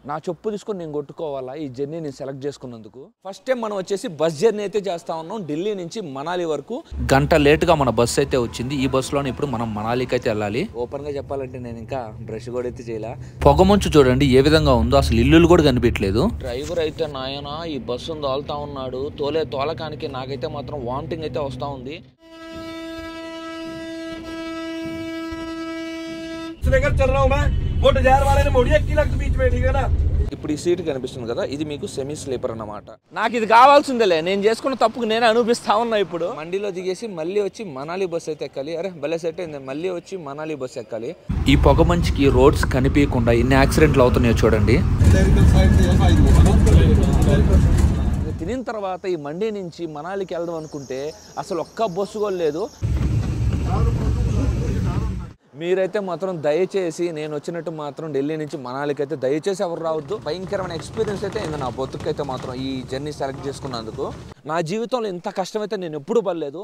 నా చెప్పు తీసుకొని నేను కొట్టుకోవాలా ఈ జర్నీ నేను సెలెక్ట్ చేసుకున్నందుకు ఫస్ట్ టైం మనం వచ్చేసి బస్ జర్నీ అయితే చేస్తా ఉన్నాం ఢిల్లీ నుంచి మనాలి వరకు గంట లేటుగా మన బస్సు అయితే వచ్చింది ఈ బస్సులోనే ఇప్పుడు మనం మనాలికి అయితే వెళ్ళాలి ఓపెన్ గా చెప్పాలంటే నేను ఇంకా బ్రష్ కూడా అయితే చేయలే పొగమంచు చూడండి ఏ విధంగా ఉందో అసలు ఇల్లులు కూడా కనిపించలేదు డ్రైవర్ అయితే నాయన ఈ బస్సును తోలుతా ఉన్నాడు తోలే తోలకానికి నాకైతే మాత్రం వామిటింగ్ అయితే వస్తూ ఉంది लेकर चल रहा हूँ मैं वो डिजायर वाले ने मोड़ी इक्की लाख बीच में ठीक है ना ఇప్పుడు ఈ సీట్ కనిపిస్తుంది కదా ఇది మీకు సెమీ స్లీపర్ అన్నమాట నాకు ఇది కావాల్సిందేలే నేను చేసుకున్న తప్పుకు నేనే అనిపిస్తా ఉన్నా ఇప్పుడు మండీలో దిగేసి మళ్ళీ వచ్చి మనాలి బస్ అయితే ఎక్కాలి అరే భలే సెట్ అయింది మళ్ళీ వచ్చి మనాలి బస్ ఎక్కాలి ఈ పొగమంచుకి రోడ్స్ కనిపించకుండా ఎన్ని యాక్సిడెంట్లు అవుతున్నాయో చూడండి ఇది తినిన తర్వాత ఈ మండీ నుంచి మనాలికి వెళ్దాం అనుకుంటే అసలు ఒక్క బస్సు కూడా లేదు మీరైతే మాత్రం దయచేసి నేను వచ్చినట్టు మాత్రం ఢిల్లీ నుంచి మనాలికి అయితే దయచేసి ఎవరు రావద్దు భయంకరమైన ఎక్స్పీరియన్స్ అయితే అయింది నా బతుకైతే మాత్రం ఈ జర్నీ సెలెక్ట్ చేసుకున్నందుకు నా జీవితంలో ఇంత కష్టమైతే నేను ఎప్పుడు పడలేదు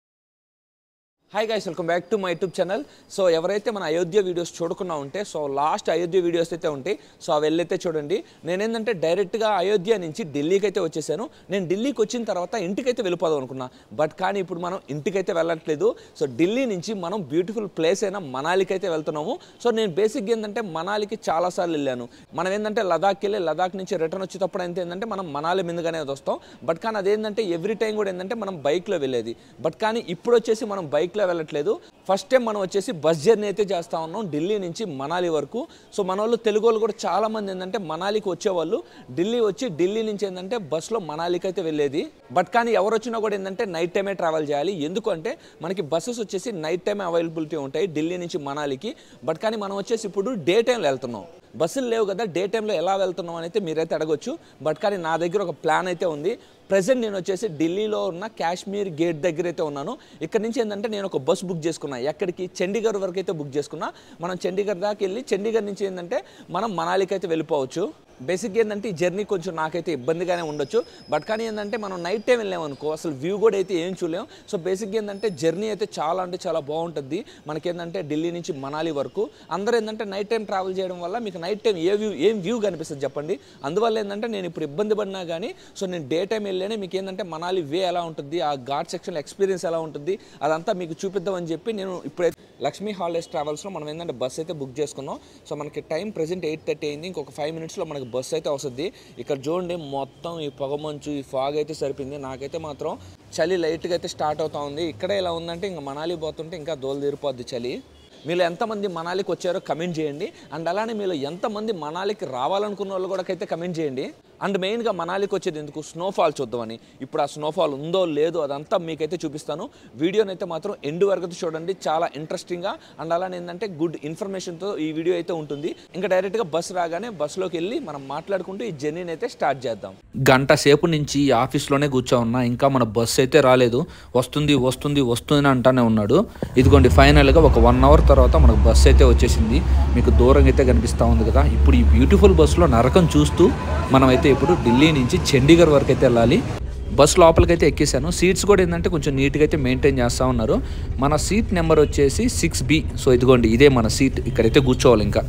hi guys welcome back to my YouTube channel so ఎవరైతే మన అయోధ్య వీడియోస్ చూడకుండా ఉంటే సో లాస్ట్ అయోధ్య వీడియోస్ అయితే ఉంటాయి సో అవి వెళ్ళైతే చూడండి నేనేంటంటే డైరెక్ట్గా అయోధ్య నుంచి ఢిల్లీకి అయితే వచ్చేసాను నేను ఢిల్లీకి వచ్చిన తర్వాత ఇంటికైతే వెళ్ళిపోదాం అనుకున్నా బట్ కానీ ఇప్పుడు మనం ఇంటికైతే వెళ్ళట్లేదు సో ఢిల్లీ నుంచి మనం బ్యూటిఫుల్ ప్లేస్ అయిన మనాలికి అయితే వెళ్తున్నాము సో నేను బేసిక్గా ఏంటంటే మనాలికి చాలాసార్లు వెళ్ళాను మనం ఏంటంటే లదాఖ్ వెళ్ళి లదాఖ్ నుంచి రిటర్న్ వచ్చేటప్పుడు అయితే ఏంటంటే మనం మనాలి మీదుగానే వస్తాం బట్ కానీ అదేంటంటే ఎవ్రీ టైం కూడా ఏంటంటే మనం బైక్లో వెళ్ళేది బట్ కానీ ఇప్పుడు వచ్చేసి మనం బైక్లో వెళ్ళట్లేదు ఫస్ట్ టైం మనం వచ్చేసి బస్ జర్నీ అయితే చేస్తా ఉన్నాం ఢిల్లీ నుంచి మనాలి వరకు సో మన వాళ్ళు తెలుగు వాళ్ళు కూడా చాలా మంది ఏంటంటే మనాలికి వచ్చేవాళ్ళు ఢిల్లీ వచ్చి ఢిల్లీ నుంచి ఏంటంటే బస్సులో మనాలికి అయితే వెళ్ళేది బట్ కానీ ఎవరు వచ్చినా కూడా ఏంటంటే నైట్ టైమే ట్రావెల్ చేయాలి ఎందుకంటే మనకి బస్సెస్ వచ్చేసి నైట్ టైమే అవైలబిలిటీ ఉంటాయి ఢిల్లీ నుంచి మనాలికి బట్ కానీ మనం వచ్చేసి ఇప్పుడు డే టైంలో వెళ్తున్నాం బస్సులు లేవు కదా డే టైంలో ఎలా వెళ్తున్నాం అని అయితే మీరైతే అడగొచ్చు బట్ కానీ నా దగ్గర ఒక ప్లాన్ అయితే ఉంది ప్రజెంట్ నేను వచ్చేసి ఢిల్లీలో ఉన్న కాశ్మీర్ గేట్ దగ్గర అయితే ఉన్నాను ఇక్కడ నుంచి ఏంటంటే నేను ఒక బస్ బుక్ చేసుకున్నా ఎక్కడికి చండీగఢ్ వరకు అయితే బుక్ చేసుకున్నా మనం చండీగఢ్ దాకా వెళ్ళి చండీగఢ్ నుంచి ఏంటంటే మనం మనాలికి అయితే వెళ్ళిపోవచ్చు బేసిక్ ఏంటంటే ఈ జర్నీ కొంచెం నాకైతే ఇబ్బందిగానే ఉండొచ్చు బట్ కానీ ఏంటంటే మనం నైట్ టైం వెళ్ళాం అనుకో అసలు వ్యూ కూడా అయితే ఏం చూడలేం సో బేసిక్ ఏంటంటే జర్నీ అయితే చాలా అంటే చాలా బాగుంటుంది మనకేంటంటే ఢిల్లీ నుంచి మనాలి వరకు అందరూ ఏంటంటే నైట్ టైం ట్రావెల్ చేయడం వల్ల మీకు నైట్ టైం ఏ వ్యూ ఏం వ్యూ కనిపిస్తుంది చెప్పండి అందువల్ల ఏంటంటే నేను ఇప్పుడు ఇబ్బంది పడినా కానీ సో నేను డే టైం వెళ్ళానే మీకు ఏంటంటే మనాలి వే ఎలా ఉంటుంది ఆ ఘాట్ సెక్షన్ ఎక్స్పీరియన్స్ ఎలా ఉంటుంది అదంతా మీకు చూపిద్దామని చెప్పి నేను ఇప్పుడైతే లక్ష్మీ హాలిడేస్ ట్రావెల్స్లో మనం ఏంటంటే బస్ అయితే బుక్ చేసుకున్నాం సో మనకి టైం ప్రెసెంట్ ఎయిట్ థర్టీ అయింది ఇంకొక ఫైవ్ మినిట్స్లో మనకి బస్ అయితే వస్తుంది ఇక్కడ చూడండి మొత్తం ఈ పొగమంచు ఈ ఫాగ్ అయితే సరిపోయింది నాకైతే మాత్రం చలి లైట్గా అయితే స్టార్ట్ అవుతా ఉంది ఇక్కడే ఇలా ఉందంటే ఇంకా మనాలి పోతుంటే ఇంకా దోలు తీరిపోద్ది చలి మీలో ఎంతమంది మనాలికి వచ్చారో కమెంట్ చేయండి అండ్ అలానే మీలో ఎంతమంది మనాలికి రావాలనుకున్న వాళ్ళు కూడా అయితే కమెంట్ చేయండి అండ్ మెయిన్గా మనాలికి వచ్చేది ఎందుకు స్నోఫాల్ చూద్దామని ఇప్పుడు ఆ స్నోఫాల్ ఉందో లేదో అదంతా మీకైతే చూపిస్తాను వీడియోని అయితే మాత్రం ఎండ్ వరకు అయితే చూడండి చాలా ఇంట్రెస్టింగ్గా అండ్ అలానే ఏంటంటే గుడ్ ఇన్ఫర్మేషన్తో ఈ వీడియో అయితే ఉంటుంది ఇంకా డైరెక్ట్గా బస్ రాగానే బస్సులోకి వెళ్ళి మనం మాట్లాడుకుంటూ ఈ జర్నీని అయితే స్టార్ట్ చేద్దాం గంట సేపు నుంచి ఈ ఆఫీస్లోనే కూర్చో ఉన్నా ఇంకా మన బస్సు అయితే రాలేదు వస్తుంది వస్తుంది వస్తుంది అంటానే ఉన్నాడు ఇదిగోండి ఫైనల్గా ఒక వన్ అవర్ తర్వాత మనకు బస్సు అయితే వచ్చేసింది మీకు దూరంగా అయితే కనిపిస్తూ ఉంది కదా ఇప్పుడు ఈ బ్యూటిఫుల్ బస్సులో నరకం చూస్తూ మనమైతే ఇప్పుడు ఢిల్లీ నుంచి చండీగఢ్ వరకు అయితే వెళ్ళాలి బస్ లోపలికైతే ఎక్కేసాను సీట్స్ కూడా ఏంటంటే కొంచెం నీట్గా అయితే మెయింటైన్ చేస్తూ ఉన్నారు మన సీట్ నెంబర్ వచ్చేసి సిక్స్ బి సో ఇదిగోండి ఇదే మన సీట్ ఇక్కడైతే కూర్చోవాలి ఇంకా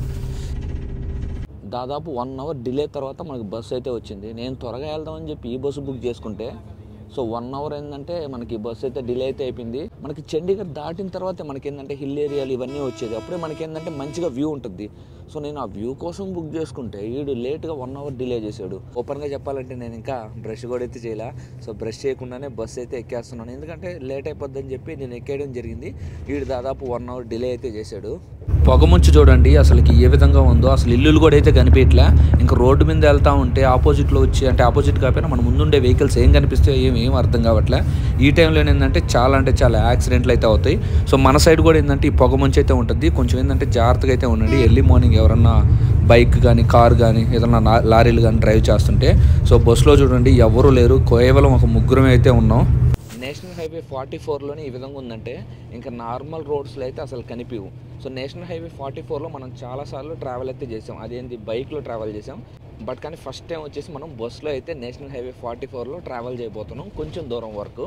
దాదాపు వన్ అవర్ డిలే తర్వాత మనకి బస్సు అయితే వచ్చింది నేను త్వరగా వెళ్దామని చెప్పి ఈ బస్సు బుక్ చేసుకుంటే సో వన్ అవర్ ఏంటంటే మనకి బస్సు అయితే డిలే అయితే అయిపోయింది మనకి చండీగఢ్ దాటిన తర్వాత మనకి ఏంటంటే హిల్ ఏరియాలు ఇవన్నీ వచ్చేది అప్పుడే మనకి ఏంటంటే మంచిగా వ్యూ ఉంటుంది సో నేను ఆ వ్యూ కోసం బుక్ చేసుకుంటే వీడు లేట్గా వన్ అవర్ డిలే చేశాడు ఓపెన్గా చెప్పాలంటే నేను ఇంకా బ్రష్ కూడా అయితే చేయలే సో బ్రష్ చేయకుండానే బస్సు అయితే ఎక్కేస్తున్నాను ఎందుకంటే లేట్ అయిపోద్దని చెప్పి నేను ఎక్కేయడం జరిగింది వీడు దాదాపు వన్ అవర్ డిలే అయితే చేశాడు పొగముంచు చూడండి అసలుకి ఏ విధంగా ఉందో అసలు ఇల్లులు కూడా అయితే కనిపించలే ఇంకా రోడ్డు మీద వెళ్తా ఉంటే ఆపోజిట్లో వచ్చి అంటే ఆపోజిట్ కాకపోయినా మన ముందుండే వెహికల్స్ ఏం కనిపిస్తాయో ఏం ఏం అర్థం కావట్లే ఈ టైంలో ఏంటంటే చాలా అంటే చాలా యాక్సిడెంట్లు అయితే అవుతాయి సో మన సైడ్ కూడా ఏంటంటే ఈ పొగమంచు అయితే ఉంటుంది కొంచెం ఏంటంటే జాగ్రత్తగా అయితే ఉండండి ఎర్లీ మార్నింగ్ ఎవరన్నా బైక్ కానీ కార్ కానీ ఏదన్నా నా- లారీలు కానీ డ్రైవ్ చేస్తుంటే సో బస్సులో చూడండి ఎవరు లేరు కేవలం ఒక ముగ్గురమే అయితే ఉన్నాం నేషనల్ హైవే ఫార్టీ ఫోర్లోనే ఈ విధంగా ఉందంటే ఇంకా నార్మల్ రోడ్స్లో అయితే అసలు కనిపించవు సో నేషనల్ హైవే ఫార్టీ ఫోర్లో మనం చాలాసార్లు ట్రావెల్ అయితే చేసాం అదేంటి బైక్లో ట్రావెల్ చేసాం బట్ కానీ ఫస్ట్ టైం వచ్చేసి మనం బస్సులో అయితే నేషనల్ హైవే ఫార్టీ ఫోర్లో ట్రావెల్ చేయబోతున్నాం కొంచెం దూరం వరకు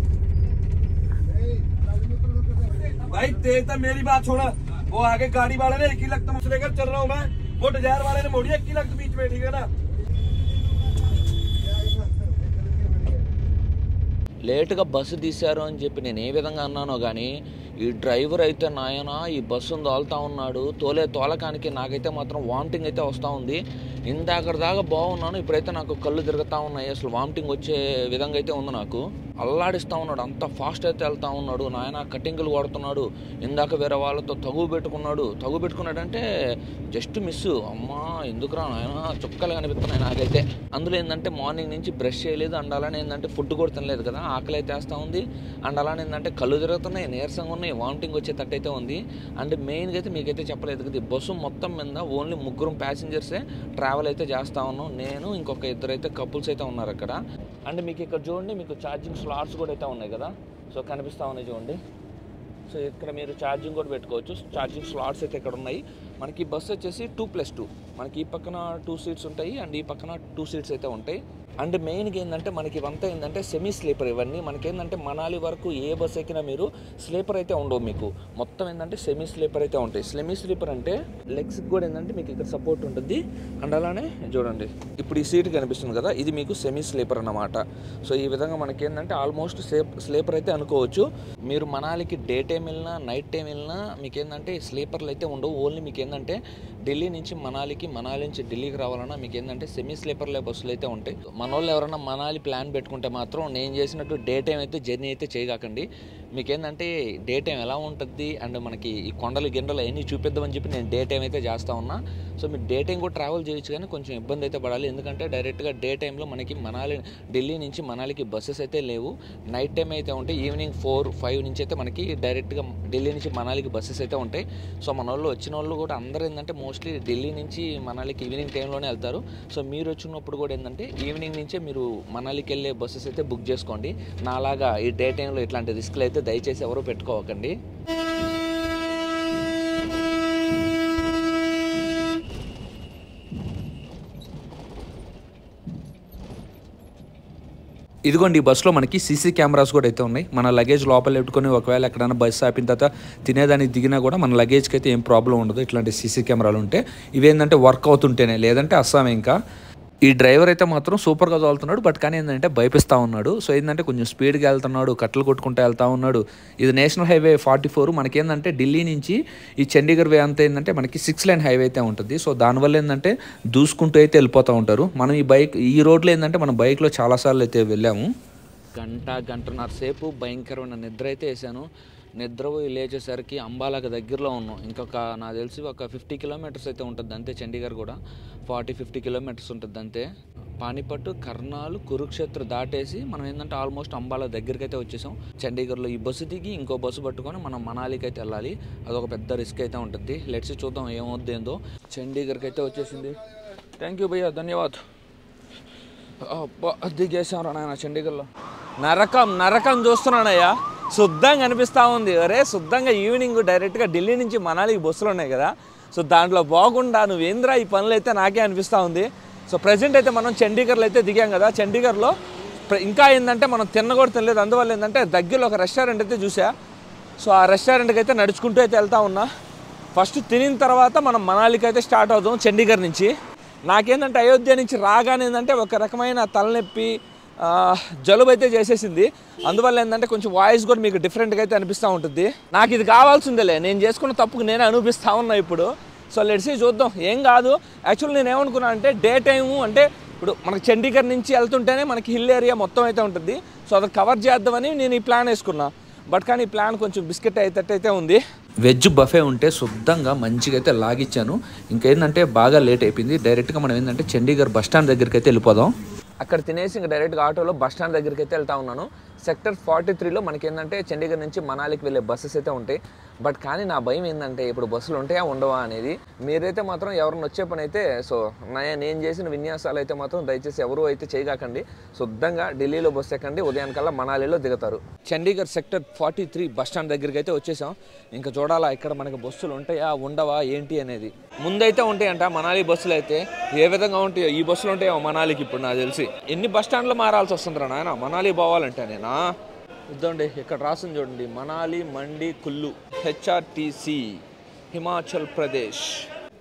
भाई तेज तो मेरी बात छोड़ा वो आगे गाड़ी वाले ने एक ही लाख तो मुझसे लेकर चल रहा हूँ मैं वो डिजायर वाले ने मोड़ी इक्की लाख बीच लास्ट में ठीक है ना లేటుగా బస్సు తీశారు అని చెప్పి నేను ఏ విధంగా అన్నానో కానీ ఈ డ్రైవర్ అయితే నాయన ఈ బస్సును తోలుతా ఉన్నాడు తోలే తోలకానికి నాకైతే మాత్రం వామిటింగ్ అయితే వస్తూ ఉంది ఇందాక దాకా బాగున్నాను ఇప్పుడైతే నాకు కళ్ళు తిరుగుతూ ఉన్నాయి అసలు వామిటింగ్ వచ్చే విధంగా అయితే ఉంది నాకు అల్లాడిస్తూ ఉన్నాడు అంత ఫాస్ట్ అయితే వెళ్తా ఉన్నాడు నాయన కటింగ్లు కొడుతున్నాడు ఇందాక వేరే వాళ్ళతో తగు పెట్టుకున్నాడు తగు పెట్టుకున్నాడంటే జస్ట్ మిస్ అమ్మా ఎందుకురా నాయన చుక్కలు కనిపిస్తున్నాయి నాకైతే అందులో ఏంటంటే మార్నింగ్ నుంచి బ్రష్ చేయలేదు అండ్ అలానే ఏంటంటే ఫుడ్ కూడా తినలేదు కదా ఆకలి అయితే వేస్తూ ఉంది అండ్ అలానే ఏంటంటే కళ్ళు తిరుగుతున్నాయి నీరసంగా ఉన్నాయి వామిటింగ్ వచ్చేటట్టు అయితే ఉంది అండ్ మెయిన్గా అయితే మీకైతే చెప్పలేదు కదా ఈ బస్సు మొత్తం మీద ఓన్లీ ముగ్గురు ప్యాసింజర్సే ట్రావెల్ అయితే చేస్తూ ఉన్నాం నేను ఇంకొక ఇద్దరు అయితే కపుల్స్ అయితే ఉన్నారు అక్కడ అండ్ మీకు ఇక్కడ చూడండి మీకు ఛార్జింగ్ స్లాట్స్ కూడా అయితే ఉన్నాయి కదా సో కనిపిస్తూ ఉన్నాయి చూడండి సో ఇక్కడ మీరు ఛార్జింగ్ కూడా పెట్టుకోవచ్చు ఛార్జింగ్ స్లాట్స్ అయితే ఇక్కడ ఉన్నాయి మనకి బస్ వచ్చేసి టూ ప్లస్ టూ మనకి ఈ పక్కన టూ సీట్స్ ఉంటాయి అండ్ ఈ పక్కన టూ సీట్స్ అయితే ఉంటాయి అండ్ మెయిన్గా ఏంటంటే మనకి ఇవంతా ఏంటంటే సెమీ స్లీపర్ ఇవన్నీ మనకి ఏంటంటే మనాలి వరకు ఏ బస్ ఎక్కినా మీరు స్లీపర్ అయితే ఉండవు మీకు మొత్తం ఏంటంటే సెమీ స్లీపర్ అయితే ఉంటాయి సెమీ స్లీపర్ అంటే లెగ్స్ కూడా ఏంటంటే మీకు ఇక్కడ సపోర్ట్ ఉంటుంది అండ్ అలానే చూడండి ఇప్పుడు ఈ సీట్ కనిపిస్తుంది కదా ఇది మీకు సెమీ స్లీపర్ అన్నమాట సో ఈ విధంగా మనకి ఏంటంటే ఆల్మోస్ట్ సేప్ స్లీపర్ అయితే అనుకోవచ్చు మీరు మనాలికి డే టైం వెళ్ళినా నైట్ టైం వెళ్ళినా మీకు ఏంటంటే స్లీపర్లు అయితే ఉండవు ఓన్లీ మీకు ఏంటంటే ఢిల్లీ నుంచి మనాలికి మనాలి నుంచి ఢిల్లీకి రావాలన్నా మీకు ఏంటంటే సెమీ స్లీపర్లే బస్సులు అయితే ఉంటాయి మన వాళ్ళు ఎవరైనా మనాలి ప్లాన్ పెట్టుకుంటే మాత్రం నేను చేసినట్టు డే టైం అయితే జర్నీ అయితే చేయగాకండి మీకు ఏంటంటే డే టైం ఎలా ఉంటుంది అండ్ మనకి ఈ కొండలు గిండలు అవన్నీ చూపిద్దామని చెప్పి నేను డే టైం అయితే చేస్తా ఉన్నా సో మీరు డే టైం కూడా ట్రావెల్ చేయొచ్చు కానీ కొంచెం ఇబ్బంది అయితే పడాలి ఎందుకంటే డైరెక్ట్గా డే టైంలో మనకి మనాలి ఢిల్లీ నుంచి మనాలికి బస్సెస్ అయితే లేవు నైట్ టైం అయితే ఉంటాయి ఈవినింగ్ ఫోర్ ఫైవ్ నుంచి అయితే మనకి డైరెక్ట్గా ఢిల్లీ నుంచి మనాలికి బస్సెస్ అయితే ఉంటాయి సో మన వాళ్ళు వచ్చిన వాళ్ళు కూడా అందరూ ఏంటంటే మోస్ట్లీ ఢిల్లీ నుంచి మనాలికి ఈవినింగ్ టైంలోనే వెళ్తారు సో మీరు వచ్చినప్పుడు కూడా ఏంటంటే ఈవినింగ్ నుంచే మీరు మనాలికి వెళ్ళే బస్సెస్ అయితే బుక్ చేసుకోండి నాలాగా ఈ డే టైంలో ఇట్లాంటి రిస్క్లు అయితే దయచేసి ఎవరు పెట్టుకోకండి ఇదిగోండి ఈ బస్సులో మనకి సీసీ కెమెరాస్ కూడా అయితే ఉన్నాయి మన లగేజ్ లోపల పెట్టుకొని ఒకవేళ ఎక్కడైనా బస్సు ఆపిన తర్వాత తినేదానికి దిగినా కూడా మన లగేజ్కి అయితే ఏం ప్రాబ్లం ఉండదు ఇట్లాంటి సీసీ కెమెరాలు ఉంటే ఇవేంటంటే వర్క్ అవుతుంటేనే లేదంటే అస్సాం ఇంకా ఈ డ్రైవర్ అయితే మాత్రం సూపర్గా తోలుతున్నాడు బట్ కానీ ఏంటంటే భయపిస్తూ ఉన్నాడు సో ఏంటంటే కొంచెం స్పీడ్గా వెళ్తున్నాడు కట్టలు కొట్టుకుంటూ వెళ్తా ఉన్నాడు ఇది నేషనల్ హైవే ఫార్టీ ఫోర్ మనకేందంటే ఢిల్లీ నుంచి ఈ చండీగఢ్ వే అంతా ఏంటంటే మనకి సిక్స్ లైన్ హైవే అయితే ఉంటుంది సో దానివల్ల ఏంటంటే దూసుకుంటూ అయితే వెళ్ళిపోతూ ఉంటారు మనం ఈ బైక్ ఈ రోడ్లో ఏంటంటే మనం బైక్లో చాలాసార్లు అయితే వెళ్ళాము గంట గంటన్నర సేపు భయంకరమైన నిద్ర అయితే వేసాను నిద్రపోయి లేచేసరికి అంబాలకు దగ్గరలో ఉన్నాం ఇంకొక నాకు తెలిసి ఒక ఫిఫ్టీ కిలోమీటర్స్ అయితే ఉంటుంది అంతే చండీగఢ్ కూడా ఫార్టీ ఫిఫ్టీ కిలోమీటర్స్ ఉంటుంది అంతే పానిపట్టు కర్నాలు కురుక్షేత్ర దాటేసి మనం ఏంటంటే ఆల్మోస్ట్ అంబాల దగ్గరికి అయితే వచ్చేసాం చండీగఢ్లో ఈ బస్సు దిగి ఇంకో బస్సు పట్టుకొని మనం మనాలికి అయితే వెళ్ళాలి అదొక పెద్ద రిస్క్ అయితే ఉంటుంది లెట్స్ చూద్దాం ఏమవుద్ది ఏందో చండీగఢ్కి అయితే వచ్చేసింది థ్యాంక్ యూ భయ్యా ధన్యవాద్ అబ్బా దిగేసాం నాయన చండీగఢ్లో నరకం నరకం చూస్తున్నానయ్యా శుద్ధంగా అనిపిస్తూ ఉంది అరే శుద్ధంగా ఈవినింగ్ డైరెక్ట్గా ఢిల్లీ నుంచి మనాలికి బస్సులు ఉన్నాయి కదా సో దాంట్లో బాగుండా నువ్వేంద్రా ఈ పనులు అయితే నాకే అనిపిస్తూ ఉంది సో ప్రజెంట్ అయితే మనం చండీగఢ్లో అయితే దిగాం కదా చండీగఢ్లో ప్ర- ఇంకా ఏంటంటే మనం తిన్న కూడా తినలేదు అందువల్ల ఏంటంటే దగ్గరలో ఒక రెస్టారెంట్ అయితే చూసా సో ఆ రెస్టారెంట్కి అయితే నడుచుకుంటూ అయితే వెళ్తా ఉన్నా ఫస్ట్ తినిన తర్వాత మనం మనాలికి అయితే స్టార్ట్ అవుతాం చండీగఢ్ నుంచి నాకేంటంటే అయోధ్య నుంచి రాగానే ఏంటంటే ఒక రకమైన తలనొప్పి ఆ, జలుబు అయితే చేసేసింది అందువల్ల ఏంటంటే కొంచెం వాయిస్ కూడా మీకు డిఫరెంట్గా అయితే అనిపిస్తూ ఉంటుంది నాకు ఇది కావాల్సిందేలే నేను చేసుకున్న తప్పుకు నేనే అనిపిస్తూ ఉన్నా ఇప్పుడు సో లెట్స్ చూద్దాం ఏం కాదు యాక్చువల్లీ నేను ఏమనుకున్నా అంటే డే టైము అంటే ఇప్పుడు మనకి చండీగఢ్ నుంచి వెళ్తుంటేనే మనకి హిల్ ఏరియా మొత్తం అయితే ఉంటుంది సో అది కవర్ చేద్దామని నేను ఈ ప్లాన్ వేసుకున్నా బట్ కానీ ఈ ప్లాన్ కొంచెం బిస్కెట్ అయ్యేటట్టు అయితే ఉంది వెజ్ బఫే ఉంటే శుద్ధంగా మంచిగా అయితే లాగిచ్చాను ఇంకేంటంటే బాగా లేట్ అయిపోయింది డైరెక్ట్గా మనం ఏంటంటే చండీగఢ్ బస్ స్టాండ్ దగ్గరికి అయితే వెళ్ళిపోదాం అక్కడ తినేసి ఇంకా డైరెక్ట్గా ఆటోలో బస్ స్టాండ్ దగ్గరికి అయితే వెళ్తా ఉన్నాను సెక్టర్ ఫార్టీ త్రీలో మనకి ఏంటంటే చండీగఢ్ నుంచి మనాలికి వెళ్ళే బస్సెస్ అయితే ఉంటాయి బట్ కానీ నా భయం ఏంటంటే ఇప్పుడు బస్సులు ఉంటాయా ఉండవా అనేది మీరైతే మాత్రం ఎవరిని వచ్చే పని అయితే సో నా నేను చేసిన విన్యాసాలు అయితే మాత్రం దయచేసి ఎవరు అయితే చేయగాకండి శుద్ధంగా ఢిల్లీలో బస్సు ఎక్కండి ఉదయానికల్లా మనాలిలో దిగుతారు Chandigarh sector forty three bus stand దగ్గరికి అయితే వచ్చేసాం ఇంకా చూడాలా ఇక్కడ మనకి బస్సులు ఉంటాయా ఉండవా ఏంటి అనేది ముందైతే ఉంటాయంట మనాలి బస్సులు అయితే ఏ విధంగా ఉంటాయో ఈ బస్సులు ఉంటాయో మనాలికి ఇప్పుడు నాకు తెలిసి ఎన్ని బస్ స్టాండ్లు మారాల్సి వస్తుందిరా నాయన మనాలి పోవాలంటే నేనా ఇద్దండి ఇక్కడ రాసింది చూడండి మనాలి మండి కుల్లు హెచ్ఆర్టీసీ హిమాచల్ ప్రదేశ్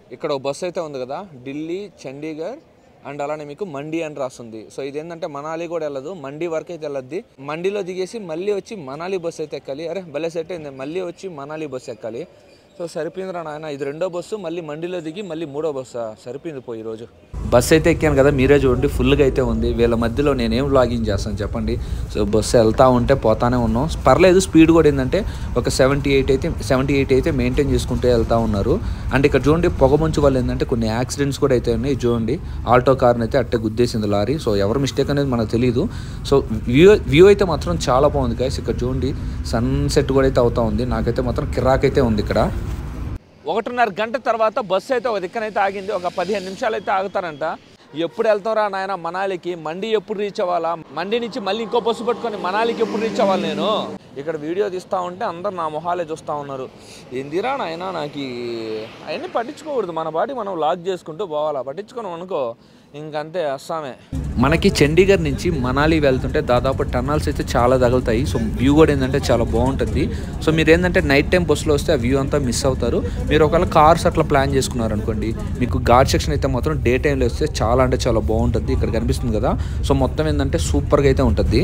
ఇక్కడ ఒక బస్సు అయితే ఉంది కదా ఢిల్లీ చండీగఢ్ అండ్ అలానే మీకు మండి అని రాస్తుంది సో ఇదేంటంటే మనాలి కూడా వెళ్ళదు మండి వరకు అయితే వెళ్ళద్ది మండిలో దిగేసి మళ్ళీ వచ్చి మనాలి బస్సు అయితే ఎక్కాలి అరే భలే సెట్ అయింది మళ్ళీ వచ్చి మనాలి బస్సు ఎక్కాలి సో సరిపోయిందిరా నాయన ఇది రెండో బస్సు మళ్ళీ మండిలో దిగి మళ్ళీ మూడో బస్సు సరిపోయింది పోయి ఈరోజు బస్సు అయితే ఎక్కాను కదా మీరే చూడండి ఫుల్గా అయితే ఉంది వీళ్ళ మధ్యలో నేనేం లాగిన్ చేస్తాను చెప్పండి సో బస్సు వెళ్తా ఉంటే పోతానే ఉన్నాం పర్లేదు స్పీడ్ కూడా ఏంటంటే ఒక సెవెంటీ ఎయిట్ అయితే సెవెంటీ ఎయిట్ అయితే మెయింటైన్ చేసుకుంటూ వెళ్తా ఉన్నారు అండ్ ఇక్కడ చూడండి పొగమంచు వల్ల ఏంటంటే కొన్ని యాక్సిడెంట్స్ కూడా అయితే ఉన్నాయి చూడండి ఆల్టో కార్ని అయితే అట్టే గుద్దేసింది లారీ సో ఎవరు మిస్టేక్ అనేది మనకు తెలియదు సో వ్యూ వ్యూ అయితే మాత్రం చాలా బాగుంది గైస్ ఇక్కడ చూడండి సన్సెట్ కూడా అయితే అవుతా ఉంది నాకైతే మాత్రం కిరాక్ అయితే ఉంది ఇక్కడ ఒకటిన్నర గంట తర్వాత బస్సు అయితే ఒక దిక్కనైతే ఆగింది ఒక పదిహేను నిమిషాలు అయితే ఆగుతారంట ఎప్పుడు వెళ్తారా నాయన మనాలికి మండి ఎప్పుడు రీచ్ అవ్వాలా మండి నుంచి మళ్ళీ ఇంకో బస్సు పట్టుకొని మనాలికి ఎప్పుడు రీచ్ అవ్వాలి నేను ఇక్కడ వీడియో తీస్తా ఉంటే అందరు నా మొహాలే చూస్తూ ఉన్నారు ఏందిరా నాయన నాకు ఈ- అవన్నీ పట్టించుకోకూడదు మన బాటి మనం లాక్ చేసుకుంటూ పోవాలా పట్టించుకోను అనుకో ఇంకంతే అస్సామే మనకి చండీగఢ్ నుంచి మనాలి వెళ్తుంటే దాదాపు టన్నల్స్ అయితే చాలా తగులుతాయి సో వ్యూ కూడా ఏంటంటే చాలా బాగుంటుంది సో మీరు ఏంటంటే నైట్ టైం బస్సులో వస్తే ఆ వ్యూ అంతా మిస్ అవుతారు మీరు ఒకవేళ కార్స్ అట్లా ప్లాన్ చేసుకున్నారు అనుకోండి మీకు ఘాట్ సెక్షన్ అయితే మాత్రం డే టైంలో వస్తే చాలా అంటే చాలా బాగుంటుంది ఇక్కడ కనిపిస్తుంది కదా సో మొత్తం ఏంటంటే సూపర్గా అయితే ఉంటుంది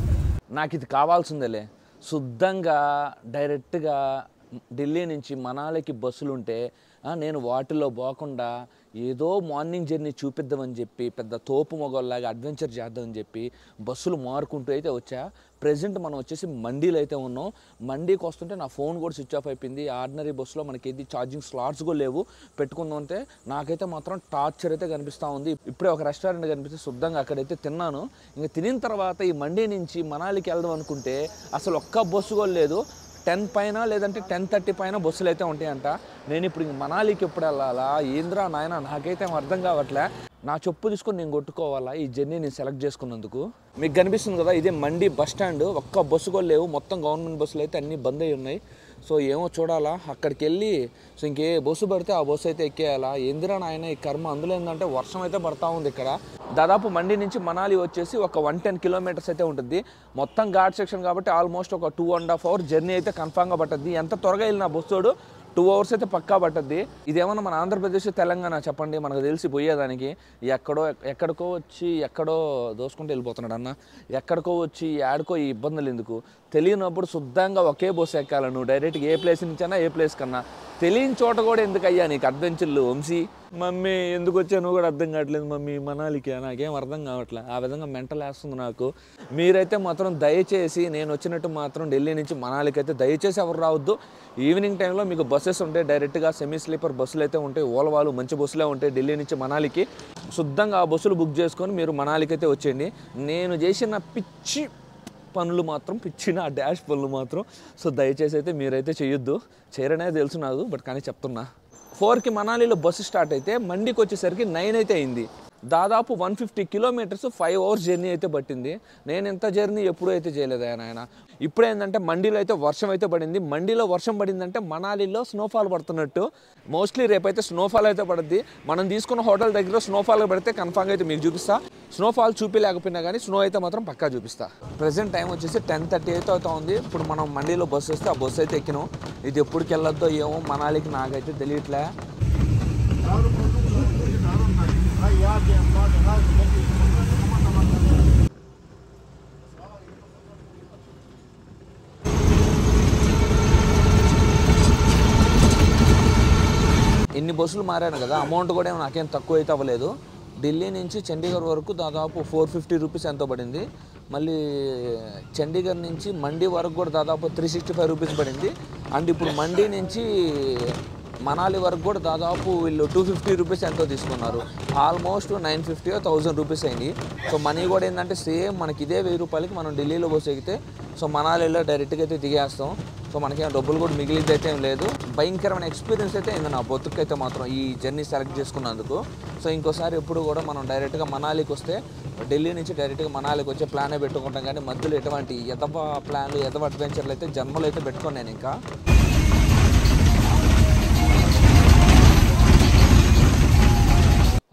నాకు ఇది కావాల్సిందేలే శుద్ధంగా డైరెక్ట్గా ఢిల్లీ నుంచి మనాలికి బస్సులు ఉంటే ఆ, నేను వాటిలో పోకుండా ఏదో మార్నింగ్ జర్నీ చూపిద్దామని చెప్పి పెద్ద తోపు మొగల్లాగా అడ్వెంచర్ చేద్దామని చెప్పి బస్సులు మారుకుంటూ అయితే వచ్చా ప్రజెంట్ మనం వచ్చేసి మండీలో అయితే ఉన్నాం మండీకి వస్తుంటే నా ఫోన్ కూడా స్విచ్ ఆఫ్ అయిపోయింది ఆర్డినరీ బస్సులో మనకి ఏది ఛార్జింగ్ స్లాట్స్ కూడా లేవు పెట్టుకుందాం అంటే నాకైతే మాత్రం టార్చర్ అయితే కనిపిస్తూ ఉంది ఇప్పుడే ఒక రెస్టారెంట్ కనిపిస్తే శుద్ధంగా అక్కడైతే తిన్నాను ఇంకా తినిన తర్వాత ఈ మండీ నుంచి మనాలికి వెళ్దాం అనుకుంటే అసలు ఒక్క బస్సు కూడా లేదు టెన్ పైన లేదంటే టెన్ థర్టీ పైన బస్సులు అయితే ఉంటాయంట నేను ఇప్పుడు ఇంక మనాలికి ఎప్పుడు వెళ్ళాలా ఏంద్రా నాయన నాకైతే ఏం అర్థం కావట్లే నా చెప్పు తీసుకొని నేను కొట్టుకోవాలా ఈ జర్నీ నేను సెలెక్ట్ చేసుకున్నందుకు మీకు కనిపిస్తుంది కదా ఇదే మండి బస్ స్టాండ్ ఒక్క బస్సు కూడా లేవు మొత్తం గవర్నమెంట్ బస్సులు అయితే అన్నీ బంద్ అయి ఉన్నాయి సో ఏమో చూడాలా అక్కడికి వెళ్ళి సో ఇంకే బస్సు పడితే ఆ బస్సు అయితే ఎక్కేయాలా ఏందిరా నాయన ఈ కర్మ అందులో ఏంటంటే వర్షం అయితే పడతా ఉంది ఇక్కడ దాదాపు మండి నుంచి మనాలి వచ్చేసి ఒక వన్ టెన్ కిలోమీటర్స్ అయితే ఉంటుంది మొత్తం ఘాట్ సెక్షన్ కాబట్టి ఆల్మోస్ట్ ఒక two and half hour journey అయితే కన్ఫామ్గా పట్టద్ది ఎంత త్వరగా వెళ్ళిన బస్సోడు టూ అవర్స్ అయితే పక్కా పట్టద్ది ఇదేమన్నా మన ఆంధ్రప్రదేశ్ తెలంగాణ చెప్పండి మనకు తెలిసి పోయేదానికి ఎక్కడో ఎక్కడికో వచ్చి ఎక్కడో దోసుకుంటూ వెళ్ళిపోతున్నాడు అన్న ఎక్కడికో వచ్చి ఆడుకో ఈ ఇబ్బందులు ఎందుకు తెలియనప్పుడు శుద్ధంగా ఒకే బస్సు ఎక్కాలి నువ్వు డైరెక్ట్గా ఏ ప్లేస్ నుంచైనా ఏ ప్లేస్ కన్నా తెలియని చోట కూడా ఎందుకు అయ్యా నీకు అడ్వెంచర్లు వంశీ మమ్మీ ఎందుకు వచ్చాను కూడా అర్థం కావట్లేదు మమ్మీ మనాలికి నాకేం అర్థం కావట్లే ఆ విధంగా మెంటల్ వేస్తుంది నాకు మీరైతే మాత్రం దయచేసి నేను వచ్చినట్టు మాత్రం ఢిల్లీ నుంచి మనాలికి అయితే దయచేసి ఎవరు రావద్దు ఈవినింగ్ టైంలో మీకు బస్సెస్ ఉంటాయి డైరెక్ట్గా సెమీ స్లీపర్ బస్సులు అయితే ఉంటాయి ఓలవాలు మంచి బస్సులే ఉంటాయి ఢిల్లీ నుంచి మనాలికి శుద్ధంగా ఆ బస్సులు బుక్ చేసుకొని మీరు మనాలికి అయితే వచ్చేయండి నేను చేసిన పిచ్చి పనులు మాత్రం పిచ్చిన ఆ డాష్ పనులు మాత్రం సో దయచేసి అయితే మీరైతే చేయొద్దు చేయరనే తెలుసు నాకు బట్ కానీ చెప్తున్నా ఫోర్కి మనాలిలో బస్సు స్టార్ట్ అయితే మండికి వచ్చేసరికి నైన్ అయితే అయింది దాదాపు one fifty kilometres five hours journey అయితే పట్టింది నేను ఎంత జర్నీ ఎప్పుడూ అయితే చేయలేదు ఆయన ఆయన ఇప్పుడు ఏంటంటే మండీలో అయితే వర్షం అయితే పడింది మండీలో వర్షం పడిందంటే మనాలిలో స్నోఫాల్ పడుతున్నట్టు మోస్ట్లీ రేపైతే స్నోఫాల్ అయితే పడుద్ది మనం తీసుకున్న హోటల్ దగ్గర స్నోఫాల్ పడితే కన్ఫామ్గా అయితే మీకు చూపిస్తా స్నోఫాల్ చూపించలేకపోయినా కానీ స్నో అయితే మాత్రం పక్కా చూపిస్తా ప్రజెంట్ టైం వచ్చేసి టెన్ థర్టీ అయితే అవుతా ఉంది ఇప్పుడు మనం మండీలో బస్సు వస్తే ఆ బస్సు అయితే ఎక్కినాం ఇది ఎప్పటికి వెళ్ళొద్దో ఏమో మనాలికి నాకైతే తెలియట్లే ఇన్ని బస్సులు మారాను కదా అమౌంట్ కూడా ఏం నాకేం తక్కువ అయితే అవ్వలేదు ఢిల్లీ నుంచి చండీగఢ్ వరకు దాదాపు ఫోర్ ఫిఫ్టీ రూపీస్ ఎంతో పడింది మళ్ళీ చండీగఢ్ నుంచి మండీ వరకు కూడా దాదాపు త్రీ సిక్స్టీ ఫైవ్ రూపీస్ పడింది అండ్ ఇప్పుడు మండీ నుంచి మనాలి వరకు కూడా దాదాపు వీళ్ళు టూ ఫిఫ్టీ రూపీస్ ఎంతో తీసుకున్నారు almost nine fifty thousand rupees అయింది సో మనీ కూడా ఏంటంటే సేమ్ మనకి ఇదే వెయ్యి రూపాయలకి మనం ఢిల్లీలో బస్సు ఎక్కితే సో మనాలిలో డైరెక్ట్గా అయితే దిగేస్తాం సో మనకేం డబ్బులు కూడా మిగిలింది అయితే ఏం లేదు భయంకరమైన ఎక్స్పీరియన్స్ అయితే అయింది నా బతుకైతే మాత్రం ఈ జర్నీ సెలెక్ట్ చేసుకున్నందుకు సో ఇంకోసారి ఎప్పుడు కూడా మనం డైరెక్ట్గా మనాలికి వస్తే ఢిల్లీ నుంచి డైరెక్ట్గా మనాలికి వచ్చే ప్లానే పెట్టుకుంటాం కానీ మధ్యలో ఎటువంటి ఎదవ ప్లాన్లు ఎదవ అడ్వెంచర్లు అయితే జన్మలో అయితే పెట్టుకోను నేను ఇంకా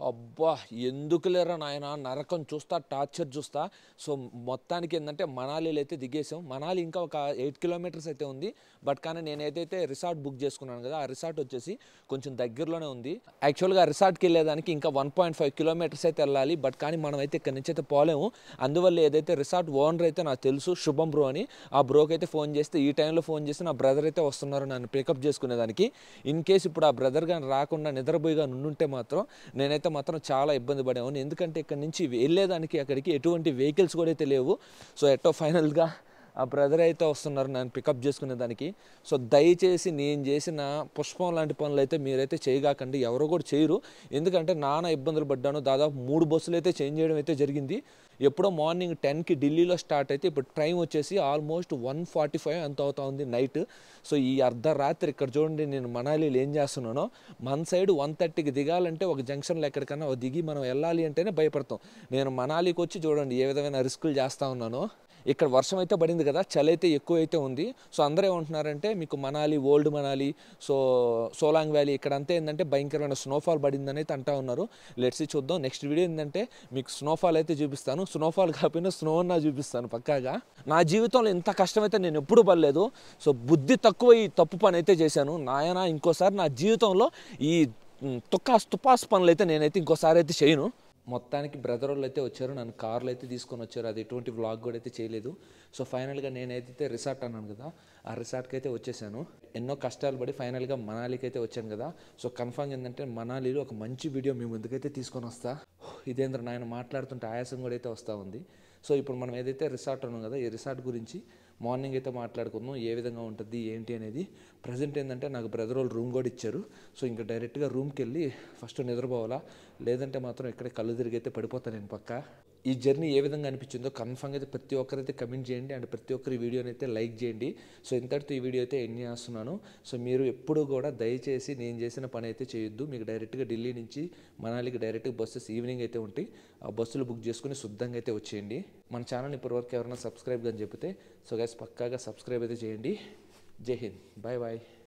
అబ్బా ఎందుకు లేరా నాయన నరకం చూస్తా టార్చర్ చూస్తా సో మొత్తానికి ఏంటంటే మనాలిలో అయితే దిగేసాం మనాలి ఇంకా ఒక ఎయిట్ కిలోమీటర్స్ అయితే ఉంది బట్ కానీ నేను ఏదైతే రిసార్ట్ బుక్ చేసుకున్నాను కదా ఆ రిసార్ట్ వచ్చేసి కొంచెం దగ్గరలోనే ఉంది యాక్చువల్గా ఆ రిసార్ట్కి వెళ్ళేదానికి ఇంకా వన్ పాయింట్ ఫైవ్ కిలోమీటర్స్ అయితే వెళ్ళాలి బట్ కానీ మనం అయితే ఇక్కడ నుంచి అయితే పోలేము అందువల్ల ఏదైతే రిసార్ట్ ఓనర్ అయితే నాకు తెలుసు శుభం బ్రో అని ఆ బ్రోకి అయితే ఫోన్ చేస్తే ఈ టైంలో ఫోన్ చేసి నా బ్రదర్ అయితే వస్తున్నారు నన్ను పికప్ చేసుకునేదానికి ఇన్ కేస్ ఇప్పుడు ఆ బ్రదర్ కానీ రాకుండా నిద్రపోయిగా నుండుంటే మాత్రం నేనైతే మాత్రం చాలా ఇబ్బంది పడేవాడిని ఎందుకంటే ఇక్కడ నుంచి వెళ్ళేదానికి అక్కడికి ఎటువంటి వెహికల్స్ కూడా అయితే లేవు సో ఎట్టో ఫైనల్గా ఆ బ్రదర్ అయితే వస్తున్నారు నన్ను పికప్ చేసుకునే దానికి సో దయచేసి నేను చేసిన పుష్పం లాంటి పనులు అయితే మీరైతే చేయగాకండి ఎవరు కూడా చేయరు ఎందుకంటే నానా ఇబ్బందులు పడ్డాను దాదాపు మూడు బస్సులు అయితే చేంజ్ చేయడం అయితే జరిగింది ఎప్పుడో మార్నింగ్ టెన్కి ఢిల్లీలో స్టార్ట్ అయితే ఇప్పుడు ట్రైన్ వచ్చేసి ఆల్మోస్ట్ వన్ ఫార్టీ ఫైవ్ అంత అవుతా ఉంది నైట్ సో ఈ అర్ధరాత్రి ఇక్కడ చూడండి నేను మనాలిలో ఏం చేస్తున్నానో మన సైడ్ వన్ థర్టీకి దిగాలంటే ఒక జంక్షన్లో ఎక్కడికన్నా ఒక దిగి మనం వెళ్ళాలి అంటేనే భయపడతాం నేను మనాలికి వచ్చి చూడండి ఏ విధమైన రిస్కులు చేస్తూ ఉన్నానో ఇక్కడ వర్షం అయితే పడింది కదా చలి అయితే ఎక్కువ అయితే ఉంది సో అందరూ ఏమంటున్నారంటే మీకు Manali old Manali so Solang valley ఇక్కడ అంతా ఏంటంటే భయంకరమైన స్నోఫాల్ పడిందని అయితే అంటా ఉన్నారు లెట్స్ చూద్దాం నెక్స్ట్ వీడియో ఏంటంటే మీకు స్నోఫాల్ అయితే చూపిస్తాను స్నోఫాల్ కాకపోయినా స్నో నా చూపిస్తాను పక్కాగా నా జీవితంలో ఇంత కష్టం అయితే నేను ఎప్పుడు పడలేదు సో బుద్ధి తక్కువ ఈ తప్పు పని అయితే చేశాను నాయన ఇంకోసారి నా జీవితంలో ఈ మ్, తుక్కాస్ తుపాస్ పనులు అయితే నేనైతే ఇంకోసారి అయితే చేయను మొత్తానికి బ్రదర్ వాళ్ళు అయితే వచ్చారు నన్ను కార్లో అయితే తీసుకొని వచ్చారు అది ఎటువంటి వ్లాగ్ కూడా అయితే చేయలేదు సో ఫైనల్గా నేనైతే రిసార్ట్ అన్నాను కదా ఆ రిసార్ట్కి అయితే వచ్చేసాను ఎన్నో కష్టాలు పడి ఫైనల్గా మనాలికి అయితే వచ్చాను కదా సో కన్ఫర్మ్ ఏంటంటే మనాలిలో ఒక మంచి వీడియో మీ ముందుకైతే తీసుకొని వస్తా ఇదేంద్ర నాయన మాట్లాడుతుంటే ఆయాసం కూడా అయితే వస్తూ ఉంది సో ఇప్పుడు మనం ఏదైతే రిసార్ట్ ఉన్నాం కదా ఈ రిసార్ట్ గురించి మార్నింగ్ అయితే మాట్లాడుకుందాం ఏ విధంగా ఉంటుంది ఏంటి అనేది ప్రజెంట్ ఏంటంటే నాకు బ్రదర్ వాళ్ళు రూమ్ కూడా ఇచ్చారు సో ఇంకా డైరెక్ట్గా రూమ్కి వెళ్ళి ఫస్ట్ నిద్రపోవాలా లేదంటే మాత్రం ఇక్కడే కళ్ళు తిరిగి అయితే పడిపోతాను నేను పక్క ఈ జర్నీ ఏ విధంగా అనిపించిందో కన్ఫర్మ్ అయితే ప్రతి ఒక్కరైతే కమెంట్ చేయండి అండ్ ప్రతి ఒక్కరి వీడియోని అయితే లైక్ చేయండి సో ఇంతటితో ఈ వీడియో అయితే ఎండ్ చేస్తున్నాను సో మీరు ఎప్పుడు కూడా దయచేసి నేను చేసిన పని అయితే చేయొద్దు మీకు డైరెక్ట్గా ఢిల్లీ నుంచి మనాలికి డైరెక్ట్గా బస్సెస్ ఈవినింగ్ అయితే ఉంటాయి ఆ బస్సులు బుక్ చేసుకుని శుద్ధంగా అయితే వచ్చేయండి మన ఛానల్ ఇప్పటివరకు ఎవరైనా సబ్స్క్రైబ్ అని చెప్తే సో గైస్ పక్కాగా సబ్స్క్రైబ్ అయితే చేయండి జై హింద్ బాయ్ బాయ్